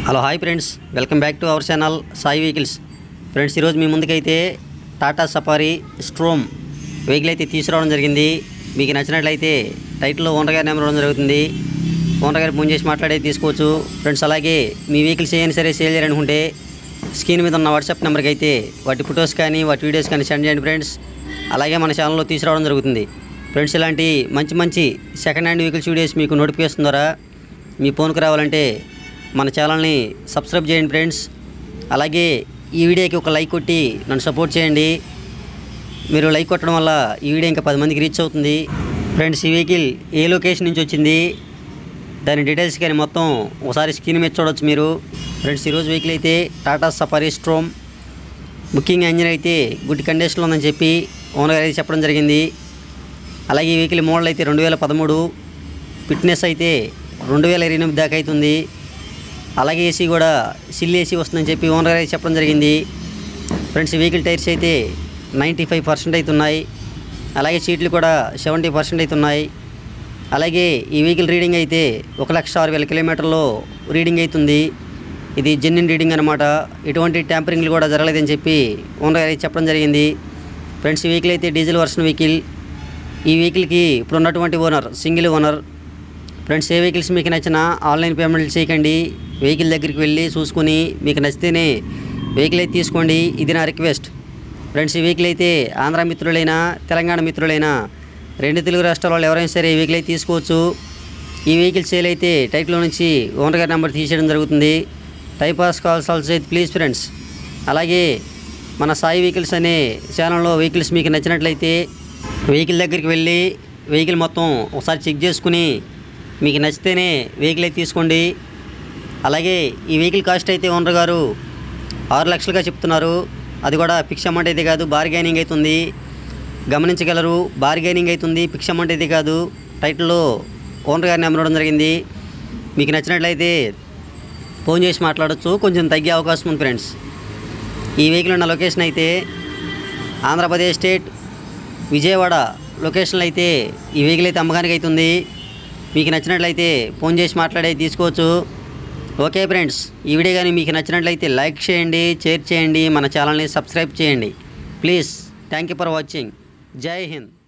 hello hi friends welcome back to our channel Sai vehicles friends ఈరోజు మీ ముందుకైతే Tata Safari storm vehicle అయితే తీసుకురావడం జరిగింది మీకు నచ్చినట్లయితే టైటిల్లో ఓనర్ గారి నెంబర్ ఇవ్వడం జరుగుతుంది ఓనర్ గారికి ఫోన్ చేసి మాట్లాడే తీసుకోవచ్చు ఫ్రెండ్స్ అలాగే మీ వెహికల్స్ ఏమైనా సరే సేల్ చేయాలనుకుంటే స్క్రీన్ మీద ఉన్న వాట్సాప్ నెంబర్కి అయితే వాటి ఫొటోస్ కానీ వాటి వీడియోస్ కానీ సెండ్ చేయండి ఫ్రెండ్స్ అలాగే మన ఛానల్లో తీసుకురావడం జరుగుతుంది ఫ్రెండ్స్ ఇలాంటి మంచి మంచి సెకండ్ హ్యాండ్ వెహికల్స్ వీడియోస్ మీకు నోటిఫికేషన్ ద్వారా మీ ఫోన్కి రావాలంటే మన ఛానల్ని సబ్స్క్రైబ్ చేయండి ఫ్రెండ్స్ అలాగే ఈ వీడియోకి ఒక లైక్ కొట్టి నన్ను సపోర్ట్ చేయండి మీరు లైక్ కొట్టడం వల్ల ఈ వీడియో ఇంకా పది మందికి రీచ్ అవుతుంది ఫ్రెండ్స్ ఈ వెహికల్ ఏ లొకేషన్ నుంచి వచ్చింది దాని డీటెయిల్స్ కానీ మొత్తం ఒకసారి స్క్రీన్ మీద చూడొచ్చు మీరు ఫ్రెండ్స్ ఈరోజు వెహికల్ అయితే Tata Safari Storme booking engine అయితే గుడ్ కండిషన్లో ఉందని చెప్పి ఓనర్ గారు అయితే చెప్పడం జరిగింది అలాగే ఈ వెహికల్ మోడల్ అయితే రెండు వేల పదమూడు ఫిట్నెస్ అయితే రెండు వేల ఇరవై ఎనిమిది దాకా అవుతుంది అలాగే ఏసీ కూడా సిల్ ఏసీ వస్తుందని చెప్పి ఓనర్ గారు అయితే చెప్పడం జరిగింది ఫ్రెండ్స్ ఈ వెహికల్ టైర్స్ అయితే నైంటీ ఫైవ్ పర్సెంట్ అవుతున్నాయి అలాగే సీట్లు కూడా సెవెంటీ పర్సెంట్ అవుతున్నాయి అలాగే ఈ వెహికల్ రీడింగ్ అయితే ఒక లక్ష ఆరు వేల కిలోమీటర్లో రీడింగ్ అవుతుంది ఇది జెన్యున్ రీడింగ్ అనమాట ఎటువంటి ట్యాంపరింగ్లు కూడా జరగలేదని చెప్పి ఓనర్ గారు అయితే చెప్పడం జరిగింది ఫ్రెండ్స్ ఈ వెహికల్ అయితే డీజిల్ వర్షన్ వెహికల్ ఈ వెహికల్కి ఇప్పుడు ఉన్నటువంటి ఓనర్ సింగిల్ ఓనర్ ఫ్రెండ్స్ ఏ వెహికల్స్ మీకు నచ్చినా ఆన్లైన్ పేమెంట్ చేయకండి వెహికల్ దగ్గరికి వెళ్ళి చూసుకుని మీకు నచ్చితేనే వెహికల్ అయితే తీసుకోండి ఇది నా రిక్వెస్ట్ ఫ్రెండ్స్ ఈ వెహికల్ అయితే ఆంధ్ర మిత్రులైనా తెలంగాణ మిత్రులైనా రెండు తెలుగు రాష్ట్రాల వాళ్ళు ఎవరైనా సరే ఈ వెహికల్ అయితే తీసుకోవచ్చు ఈ వెహికల్ సేల్ అయితే టైట్లో నుంచి ఓనర్ గారి నెంబర్ తీసేయడం జరుగుతుంది టైప్ పాస్ కాల్స్ ఆల్సో అయితే ప్లీజ్ ఫ్రెండ్స్ అలాగే మన సాయి వెహికల్స్ అనే ఛానల్లో వెహికల్స్ మీకు నచ్చినట్లయితే వెహికల్ దగ్గరికి వెళ్ళి వెహికల్ మొత్తం ఒకసారి చెక్ చేసుకుని మీకు నచ్చితేనే వెహికల్ అయితే తీసుకోండి అలాగే ఈ వెహికల్ కాస్ట్ అయితే ఓనర్ గారు ఆరు లక్షలుగా చెప్తున్నారు అది కూడా ఫిక్స్ అమౌంట్ అయితే కాదు బార్గెనింగ్ అవుతుంది గమనించగలరు బార్గెనింగ్ అవుతుంది ఫిక్స్ అమౌంట్ అయితే కాదు టైటిల్లో ఓనర్ గారి నెంబర్ ఇవ్వడం జరిగింది మీకు నచ్చినట్లయితే ఫోన్ చేసి మాట్లాడొచ్చు కొంచెం తగ్గే అవకాశం ఉంది ఫ్రెండ్స్ ఈ వెహికల్ ఉన్న లొకేషన్ అయితే ఆంధ్రప్రదేశ్ స్టేట్ విజయవాడ లొకేషన్లో అయితే ఈ వెహికల్ అయితే అమ్మకానికి అవుతుంది మీకు నచ్చినట్లయితే ఫోన్ చేసి మాట్లాడే తీసుకోవచ్చు ఓకే ఫ్రెండ్స్ ఈ వీడియో కానీ మీకు నచ్చినట్లయితే లైక్ చేయండి షేర్ చేయండి మన ఛానల్ని సబ్స్క్రైబ్ చేయండి please thank you for watching Jai Hind